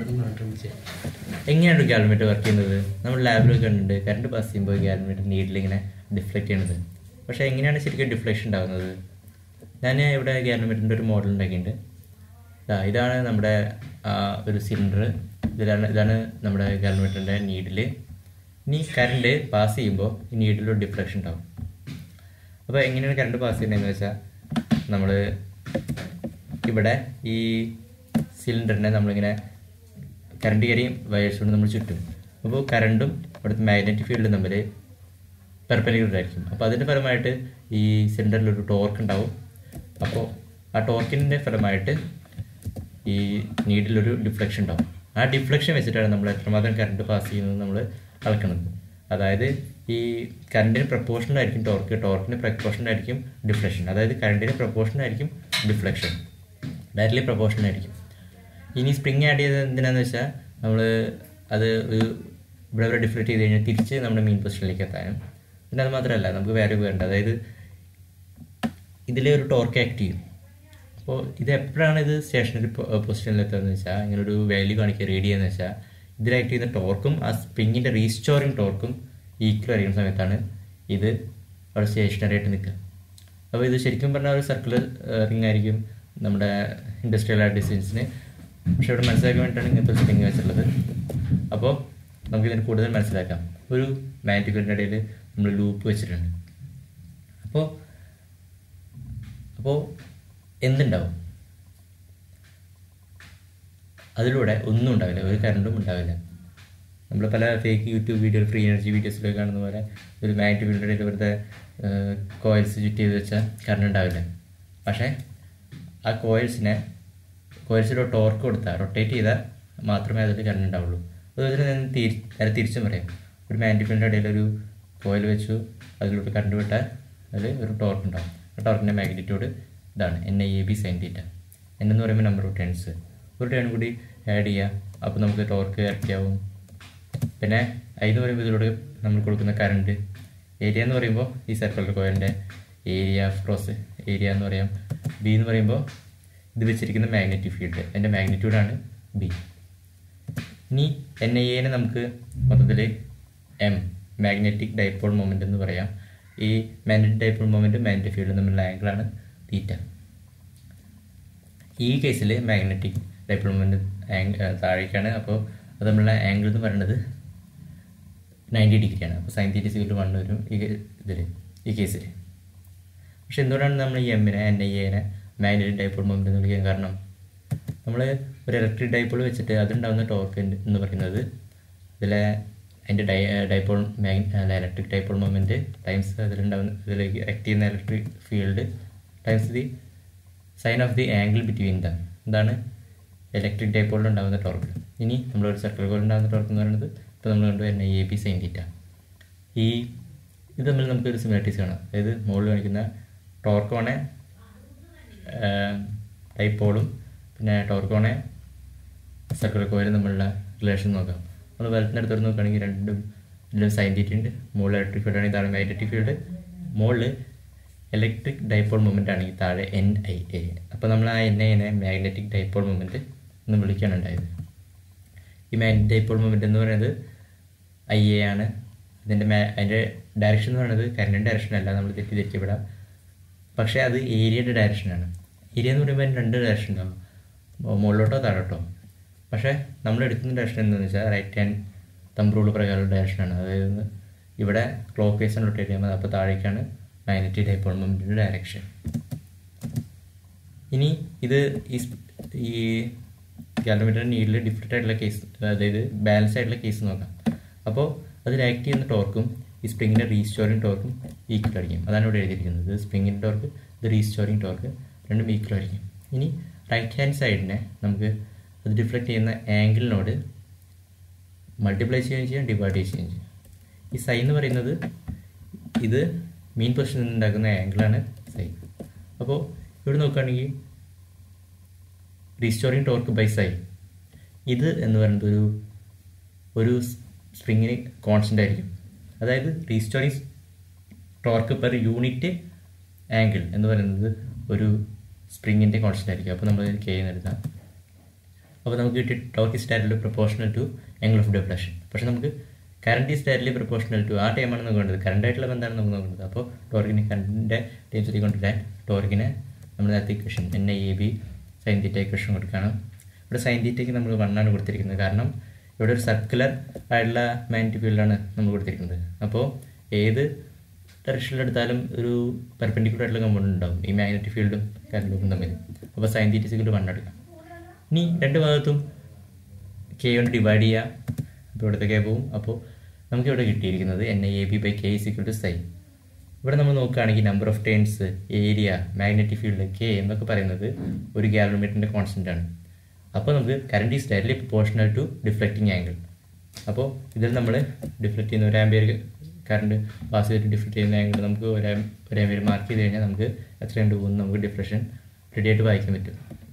എങ്ങനെയാണ് ഗാൽമീറ്റർ വർക്ക് ചെയ്യുന്നത് നമ്മൾ ലാബിലൊക്കെ കണ്ടിട്ടുണ്ട് കറണ്ട് പാസ് ചെയ്യുമ്പോൾ ഗാൽമീറ്റർ നീഡിൽ ഇങ്ങനെ ഡിഫ്ലക്റ്റ് ചെയ്യണത് പക്ഷേ എങ്ങനെയാണ് ശരിക്കും ഡിഫ്ലക്ഷൻ ഉണ്ടാകുന്നത് ഞാൻ ഇവിടെ ഗാൽമീറ്ററിൻ്റെ ഒരു മോഡൽ ഉണ്ടാക്കിയിട്ടുണ്ട് ദാ ഇതാണ് നമ്മുടെ ആ, ഒരു സിലിണ്ടർ ഇതിലാണ് ഇതാണ് നമ്മുടെ ഗാൽമീറ്ററിൻ്റെ നീഡിൽ ഇനി കറണ്ട് പാസ് ചെയ്യുമ്പോൾ ഈ നീഡിലൊരു ഡിഫ്ലക്ഷൻ ഉണ്ടാവും അപ്പോൾ എങ്ങനെയാണ് കറണ്ട് പാസ് ചെയ്യുന്നതെന്ന് വെച്ചാൽ നമ്മൾ ഇവിടെ ഈ സിലിണ്ടറിനെ നമ്മളിങ്ങനെ കറണ്ട് കയറിയും വയേഴ്സ് കൊണ്ട് നമ്മൾ ചുറ്റും അപ്പോൾ കറണ്ടും ഇവിടുത്തെ മാഗ്നറ്റിക് ഫീൽഡും തമ്മിൽ പെർപ്പനിക്കുലർ ആയിരിക്കും അപ്പോൾ അതിൻ്റെ ഫലമായിട്ട് ഈ സിലിണ്ടറിൽ ഒരു ടോർക്ക് ഉണ്ടാവും അപ്പോൾ ആ ടോർക്കിൻ്റെ ഫലമായിട്ട് ഈ നീഡിലൊരു ഡിഫ്ലക്ഷൻ ഉണ്ടാവും ആ ഡിഫ്ലക്ഷൻ വെച്ചിട്ടാണ് നമ്മൾ എത്രമാത്രം കറണ്ട് പാസ് ചെയ്യുന്നത് നമ്മൾ അളക്കുന്നത് അതായത് ഈ കറണ്ടിന് പ്രപ്പോർഷണൽ ആയിരിക്കും ടോർക്ക് ടോർക്കിന് പ്രപ്പോർഷണൽ ആയിരിക്കും ഡിഫ്ലക്ഷൻ അതായത് കറണ്ടിന് പ്രപ്പോർഷണൽ ആയിരിക്കും ഡിഫ്ലക്ഷൻ ഡയറക്റ്റ്ലി പ്രപ്പോർഷണൽ ആയിരിക്കും ഇനി സ്പ്രിങ് ആഡ് ചെയ്തത് എന്തിനാന്ന് വെച്ചാൽ നമ്മൾ അത് ഒരു ഇവിടെ വരെ ഡിഫ്ലക്റ്റ് ചെയ്ത് കഴിഞ്ഞാൽ തിരിച്ച് നമ്മുടെ മെയിൻ പൊസിഷനിലേക്ക് എത്താനും പിന്നെ അത് മാത്രമല്ല നമുക്ക് വേറെ വേണ്ട അതായത് ഇതിലെ ഒരു ടോർക്ക് ആക്ട് ചെയ്യും അപ്പോൾ ഇത് എപ്പോഴാണ് ഇത് സ്റ്റേഷനറി പൊസിഷനിൽ എത്തുന്നത് വെച്ചാൽ ഇങ്ങനെ ഒരു വാല്യൂ കാണിക്കുക റേഡി എന്ന് വെച്ചാൽ ഇതിൽ ആക്ട് ചെയ്യുന്ന ടോർക്കും ആ സ്പ്രിങ്ങിൻ്റെ റീസ്റ്റോറിങ് ടോർക്കും ഈക്വൽ ആയിരിക്കുന്ന സമയത്താണ് ഇത് അവിടെ സ്റ്റേഷനറി ആയിട്ട് നിൽക്കുക അപ്പോൾ ഇത് ശരിക്കും പറഞ്ഞാൽ ഒരു സർക്കുലർ റിംഗ് ആയിരിക്കും നമ്മുടെ ഇൻഡസ്ട്രിയൽ ആർട്ട് ഡിസൈൻസിന് പക്ഷെ ഇവിടെ മനസ്സിലാക്കാൻ വേണ്ടിയിട്ടാണ് ഇങ്ങനത്തെ ഒരു സ്പ്രിങ് വെച്ചിട്ടുള്ളത് അപ്പോൾ നമുക്കിതിന് കൂടുതൽ മനസ്സിലാക്കാം ഒരു മാറ്റിക്കലിൻ്റെ ഇടയിൽ നമ്മൾ ലൂപ്പ് വെച്ചിട്ടുണ്ട് അപ്പോൾ അപ്പോൾ എന്തുണ്ടാവും അതിലൂടെ ഒന്നും ഉണ്ടാവില്ല ഒരു കറണ്ടും ഉണ്ടാവില്ല നമ്മൾ പല fake YouTube video free energy വീഡിയോസിലൊക്കെ കാണുന്ന പോലെ ഒരു മാഗ്നറ്റിക് ഫീൽഡിൻ്റെ ഇടയിൽ വെറുതെ കോയിൽസ് ചുറ്റി ചെയ്ത് വെച്ചാൽ കറണ്ട് ഉണ്ടാവില്ല പക്ഷേ ആ കോയിൽസിനെ കോയിൽസിലോ ടോർക്ക് കൊടുത്താൽ റൊട്ടേറ്റ് ചെയ്താൽ മാത്രമേ അതിൽ കറണ്ട് ഉണ്ടാവുള്ളൂ അതുപോലെ തന്നെ ഞാൻ തിരി നേരെ തിരിച്ചും പറയാം ഒരു മാഗ്നറ്റിക് ഫീൽഡിൻ്റെ ഇടയിൽ ഒരു കോയിൽ വെച്ചു അതിലോട്ട് കറണ്ട് വിട്ടാൽ അതിൽ ഒരു ടോർക്ക് ഉണ്ടാവും ആ ടോർക്കിൻ്റെ മാഗ്നിറ്റ്യൂഡ് ഇതാണ് N I A B sine theta N എന്ന് പറയുമ്പോൾ നമ്പർ ഓഫ് ടേൺസ് ഒരു ടേൺ കൂടി ആഡ് ചെയ്യുക അപ്പോൾ നമുക്ക് ടോർക്ക് ഇരട്ടിയാവും പിന്നെ ഐ എന്ന് പറയുമ്പോൾ ഇതിലൂടെ നമ്മൾ കൊടുക്കുന്ന കറണ്ട് ഏരിയ എന്ന് പറയുമ്പോൾ ഈ സർക്കുലർ കോയിലിൻ്റെ ഏരിയ ക്രോസ് ഏരിയ എന്ന് പറയാം ബി എന്ന് പറയുമ്പോൾ ഇത് വെച്ചിരിക്കുന്ന മാഗ്നറ്റിക് ഫീൽഡ് എൻ്റെ മാഗ്നിറ്റ്യൂഡാണ് ബി ഇനി എൻ ഐ എനെ നമുക്ക് മൊത്തത്തിൽ എം മാഗ്നറ്റിക് ഡൈപോൾ മൊമെൻ്റ് എന്ന് പറയാം ഈ magnetic dipole moment magnetic field തമ്മിലുള്ള ആംഗിളാണ് തീറ്റ ഈ കേസിൽ മാഗ്നറ്റിക് ഡൈപോൾ മൊമെൻറ്റ് താഴേക്കാണ് അപ്പോൾ അത് തമ്മിലുള്ള ആംഗിൾ എന്ന് പറയുന്നത് നയൻറ്റി ഡിഗ്രിയാണ് അപ്പോൾ സൈൻ തീറ്റ സിവിൽ വൺ വരും ഈ ഇതിൽ ഈ കേസിൽ പക്ഷെ എന്തുകൊണ്ടാണ് നമ്മൾ ഈ എമ്മിനെ എൻ ഐ എനെ മാഗ്നറ്റിക് ഡൈപോൾ മൊമെൻ്റ് എന്ന് വിളിക്കാൻ കാരണം നമ്മൾ ഒരു ഇലക്ട്രിക് ഡൈപോൾ വെച്ചിട്ട് അതുണ്ടാകുന്ന ടോർക്ക് എന്ന് പറയുന്നത് ഇതിലെ അതിൻ്റെ di dipole mag electric dipole moment times അതിലുണ്ടാകുന്ന ഇതിലേക്ക് ആക്ട് ചെയ്യുന്ന electric field times the sine of the angle between the എന്താണ് ഇലക്ട്രിക് ഡൈപോളിൽ ഉണ്ടാകുന്ന ടോർക്ക് ഇനി നമ്മളൊരു സർക്കിൾ കോയിൽ ഉണ്ടാകുന്ന ടോർക്ക് എന്ന് പറയുന്നത് ഇപ്പോൾ നമ്മൾ കണ്ടു N A B sine theta ഈ ഇത് തമ്മിൽ നമുക്കൊരു സിമിലാരിറ്റീസ് കാണാം അതായത് മുകളിൽ കാണിക്കുന്ന ടോർക്കോണെ ഡൈപോളും പിന്നെ ടോർക്കോണെ സർക്കിൾ കോയിലും തമ്മിലുള്ള റിലേഷൻ നോക്കാം നമ്മൾ വലത്തിൻ്റെ അടുത്തോട്ട് നോക്കുകയാണെങ്കിൽ രണ്ടും ഇതിലും സൈൻ തീറ്റ ഉണ്ട് മുകളിൽ ഇലക്ട്രിക് ഫീൽഡ് ആണെങ്കിൽ താഴെ മാഗ്നറ്റിക് ഫീൽഡ് മുകളിൽ ഇലക്ട്രിക് ഡൈപോൾ മൊമെൻ്റ് ആണെങ്കിൽ താഴെ എൻ ഐ എ അപ്പോൾ നമ്മൾ ആ എൻ ഐനെ മാഗ്നറ്റിക് ഡൈപോൾ മൊമെൻറ്റ് എന്ന് വിളിക്കുകയാണ് ഉണ്ടായത് ഈ മാഗ്നറ്റിക് ഡൈപോൾ മൊമെൻറ്റ് എന്ന് പറയുന്നത് ഐ എ ആണ് ഇതിൻ്റെ മാ അതിൻ്റെ ഡയറക്ഷൻ എന്ന് പറയുന്നത് കറണ്ടിൻ്റെ ഡയറക്ഷൻ അല്ല നമ്മൾ തെറ്റിദ്ധരിക്കപ്പെടാം പക്ഷേ അത് ഏരിയയുടെ ഡയറക്ഷനാണ് ഏരിയ എന്ന് പറയുമ്പോൾ അതിന് രണ്ട് ഡയറക്ഷൻ ഉണ്ടാവും മോ- മുകളിലോട്ടോ താഴോട്ടോ പക്ഷേ നമ്മൾ എടുക്കുന്ന ഡയറക്ഷൻ എന്താണെന്ന് വെച്ചാൽ റൈറ്റ് ഹാൻഡ് തമ്പ് റൂൾ പ്രകാരമുള്ള ഡയറക്ഷനാണ് അതായത് ഇവിടെ ക്ലോക്ക് വൈസ് റൊട്ടേറ്റ് ചെയ്യുമ്പോൾ അപ്പോൾ താഴേക്കാണ് മാഗ്നറ്റിക് ഡൈപോൾ മൊമെൻറ്റിൻ്റെ ഡയറക്ഷൻ ഇനി ഇത് ഈ സ്- ഈ ഗാലമീറ്റർ നീഡിൽ ഡിഫറെൻ്റ് ആയിട്ടുള്ള കേസ് അതായത് ബാലൻസ് ആയിട്ടുള്ള കേസ് നോക്കാം അപ്പോൾ അതിൽ ആക്ട് ചെയ്യുന്ന ടോർക്കും ഈ സ്പ്രിങ്ങിൻ്റെ റീസ്റ്റോറിങ് ടോർക്കും ഈക്വൽ ആയിരിക്കും അതാണ് ഇവിടെ എഴുതിയിരിക്കുന്നത് സ്പ്രിങ്ങിൻ്റെ ടോർക്ക് ഇത് റീസ്റ്റോറിങ് ടോർക്ക് രണ്ടും ഈക്വൽ ആയിരിക്കും ഇനി റൈറ്റ് ഹാൻഡ് സൈഡിനെ നമുക്ക് അത് ഡിഫ്ലക്റ്റ് ചെയ്യുന്ന ആംഗിളിനോട് മൾട്ടിപ്ലൈ ചെയ്യുകയും ചെയ്യാം ഡിവൈഡ് ചെയ്യുകയും ചെയ്യാം ഈ സൈൻ എന്ന് പറയുന്നത് ഇത് മീൻ പൊസിഷനിൽ നിന്ന് ഉണ്ടാക്കുന്ന ആംഗിളാണ് സൈൻ അപ്പോൾ ഇവിടെ നോക്കുകയാണെങ്കിൽ റീസ്റ്റോറിങ് ടോർക്ക് ബൈ സൈൻ ഇത് എന്ന് പറയുന്നത് ഒരു ഒരു സ്പ്രിങ്ങിന് കോൺസ്റ്റൻ്റ് ആയിരിക്കും അതായത് restoring torque per unit angle എന്ന് പറയുന്നത് ഒരു സ്പ്രിങ്ങിൻ്റെ കോൺസ്റ്റൻ്റ് ആയിരിക്കും അപ്പോൾ നമ്മൾ കെ എന്ന് എടുക്കാം അപ്പോൾ നമുക്ക് കിട്ടിയ torque is directly proportional to angle of deflection പക്ഷേ നമുക്ക് current is directly proportional to ആ ടൈമാണ് നമുക്ക് വേണ്ടത് കറണ്ട് ആയിട്ടുള്ള ബന്ധമാണ് നമുക്ക് നോക്കുന്നത് അപ്പോൾ ടോർക്കിന് കറണ്ടിൻ്റെ ടൈംസിലേക്ക് കൊണ്ടുവരാൻ ടോർക്കിന് നമ്മൾ നേരത്തെ equation N I A B sine theta equation കൊടുക്കുകയാണ് ഇവിടെ സൈൻ തീറ്റയ്ക്ക് നമ്മൾ വണ്ണാണ് കൊടുത്തിരിക്കുന്നത് കാരണം ഇവിടെ ഒരു സർക്കുലർ ആയിട്ടുള്ള മാഗ്നറ്റിക് ഫീൽഡാണ് നമ്മൾ കൊടുത്തിരിക്കുന്നത് അപ്പോൾ ഏത് ഡയറക്ഷനിലെടുത്താലും ഒരു പെർപെൻഡിക്കുലർ ആയിട്ടുള്ള കമ്പോണൻ്റ് ഉണ്ടാവും ഈ മാഗ്നറ്റിക് ഫീൽഡും കറണ്ട് ലൂപ്പും തമ്മിൽ അപ്പോൾ സൈൻ തീറ്റ സിക്കിൾ വൺ എടുക്കാം ഇനി രണ്ട് ഭാഗത്തും കെ കൊണ്ട് ഡിവൈഡ് ചെയ്യുക അപ്പോൾ ഇവിടുത്തെ കെ പോവും അപ്പോൾ നമുക്ക് ഇവിടെ കിട്ടിയിരിക്കുന്നത് N I A B by K is equal to sine ഇവിടെ നമ്മൾ നോക്കുകയാണെങ്കിൽ number of turns area magnetic field K എന്നൊക്കെ പറയുന്നത് ഒരു ഗാലറോമീറ്ററിൻ്റെ കോൺസ്റ്റൻ്റ് ആണ് അപ്പോൾ നമുക്ക് current is directly proportional to deflecting angle അപ്പോൾ ഇതിൽ നമ്മൾ ഡിഫ്ലക്റ്റ് ചെയ്യുന്ന ഒരു ആംബിയർ കറണ്ട് പാസ് ചെയ്തിട്ട് ഡിഫ്ലക്റ്റ് ചെയ്യുന്ന ആംഗിൾ നമുക്ക് ഒരു ഒരു ആംബിയർ മാർക്ക് ചെയ്ത് കഴിഞ്ഞാൽ നമുക്ക് എത്രയുണ്ട് പോകുന്നു നമുക്ക് ഡിഫ്ലക്ഷൻ റെഡി ആയിട്ട് വായിക്കാൻ പറ്റും